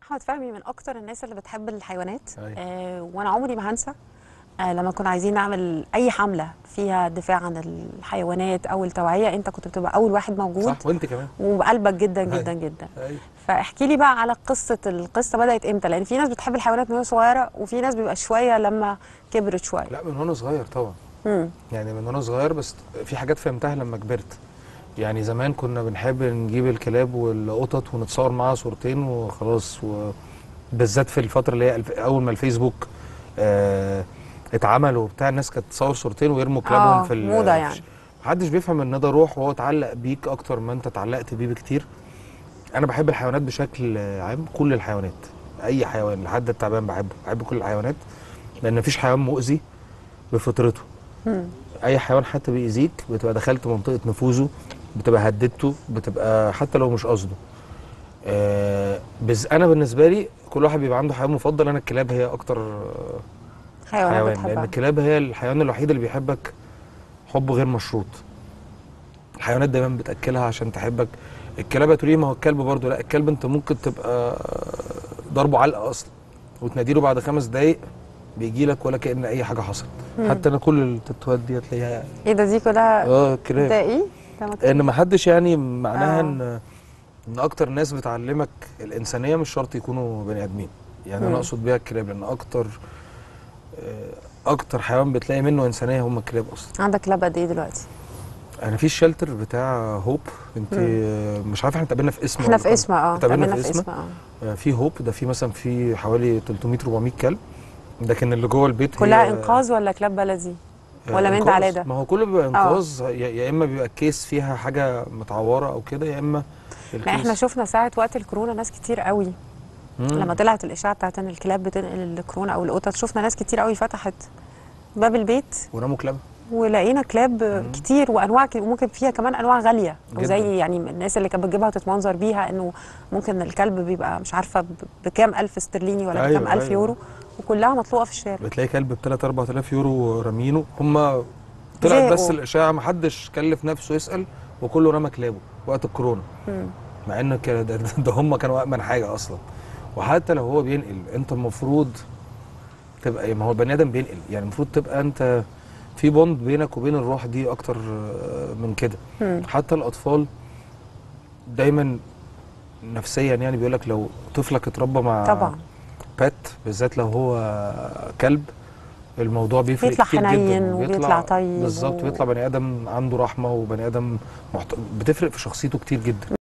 احمد فهمي من اكتر الناس اللي بتحب الحيوانات أيوة. آه وانا عمري ما هنسى آه لما كنا عايزين نعمل اي حمله فيها دفاع عن الحيوانات او التوعيه انت كنت بتبقى اول واحد موجود صح وانت كمان وبقلبك جدا أيوة. جدا جدا ايوه فاحكي لي بقى على قصه القصه بدات امتى لان في ناس بتحب الحيوانات من وهي صغيره وفي ناس بيبقى شويه لما كبرت شويه لا من وانا صغير طبعا مم. يعني من وانا صغير بس في حاجات فهمتها لما كبرت يعني زمان كنا بنحب نجيب الكلاب والقطط ونتصور معاها صورتين وخلاص وبالذات في الفتره اللي هي الف- اول ما الفيسبوك آه اتعمل وبتاع الناس كانت تصور صورتين ويرموا كلابهم آه، في ال- موضة يعني. محدش بيفهم ان ده روح وهو اتعلق بيك اكتر ما انت اتعلقت بيه بكتير انا بحب الحيوانات بشكل عام كل الحيوانات اي حيوان لحد التعبان بحبه بحب كل الحيوانات لان مفيش حيوان مؤذي بفطرته مم. اي حيوان حتى بيأذيك بتبقى دخلت منطقه نفوذه بتبقى هددته بتبقى حتى لو مش قصده آه بس انا بالنسبه لي كل واحد بيبقى عنده حيوان مفضل انا الكلاب هي اكتر آه، حيوانات حيوان لان بتحبها الكلاب هي الحيوان الوحيد اللي بيحبك حب غير مشروط الحيوانات دايما بتاكلها عشان تحبك الكلاب هتقولي لي ما هو الكلب برضه لا الكلب انت ممكن تبقى ضربه علقه اصلا وتناديله بعد خمس دقايق بيجي لك ولا كأن اي حاجه حصلت حتى انا كل التاتوات دي هتلاقيها ايه ده دي كلها اه كلاب ده ايه ده مكتوب. ان ما حدش يعني معناها آه. ان ان اكتر ناس بتعلمك الانسانيه مش شرط يكونوا بني ادمين يعني مم. انا اقصد بيها الكلاب لان اكتر آه، اكتر حيوان بتلاقي منه انسانيه هم الكلاب اصلا عندك كلاب قد ايه دلوقتي انا في الشلتر بتاع هوب انت آه، مش عارف احنا اتقابلنا في اسم احنا ولا في كنا- اسمه اه اتقابلنا اتقابلنا في في اسمه اسمه اه آه، في هوب ده في مثلا في حوالي 300 400 كلب لكن اللي جوه البيت كلها هي انقاذ ولا كلاب بلدي آه، ولا من ده إنقاذ. على ده؟ ما هو كله بيبقى انقاذ يا يا اما بيبقى كيس فيها حاجه متعوره او كده يا اما ما احنا الكيس شفنا ساعه وقت الكورونا ناس كتير قوي مم. لما طلعت الاشاعه بتاعت ان الكلاب بتنقل الكورونا او القطط شفنا ناس كتير قوي فتحت باب البيت وناموا كلاب ولقينا كلاب كتير وانواع كتير وممكن فيها كمان انواع غاليه جداً. وزي يعني الناس اللي كانت بتجيبها وتتمنظر بيها انه ممكن الكلب بيبقى مش عارفه ب- بكام الف استرليني ولا أيوة، بكام الف أيوة. يورو وكلها مطلوقه في الشارع بتلاقي كلب ب 3 4000 يورو رامينه هم طلعت زهقوا. بس الاشاعه ما حدش كلف نفسه يسال وكله رمى كلابه وقت الكورونا مم. مع ان كان- ده, ده هم كانوا امن حاجه اصلا وحتى لو هو بينقل انت المفروض تبقى إيه؟ ما هو البني ادم بينقل يعني المفروض تبقى انت في بوند بينك وبين الروح دي اكتر آه، من كده مم. حتى الاطفال دايما نفسيا يعني بيقول لك لو طفلك اتربى مع طبعا بات بالذات لو هو كلب الموضوع بيفرق بيطلع كتير حنين جدا وبيطلع طيب بالظبط و- بيطلع بني ادم عنده رحمه وبني ادم محت... بتفرق في شخصيته كتير جدا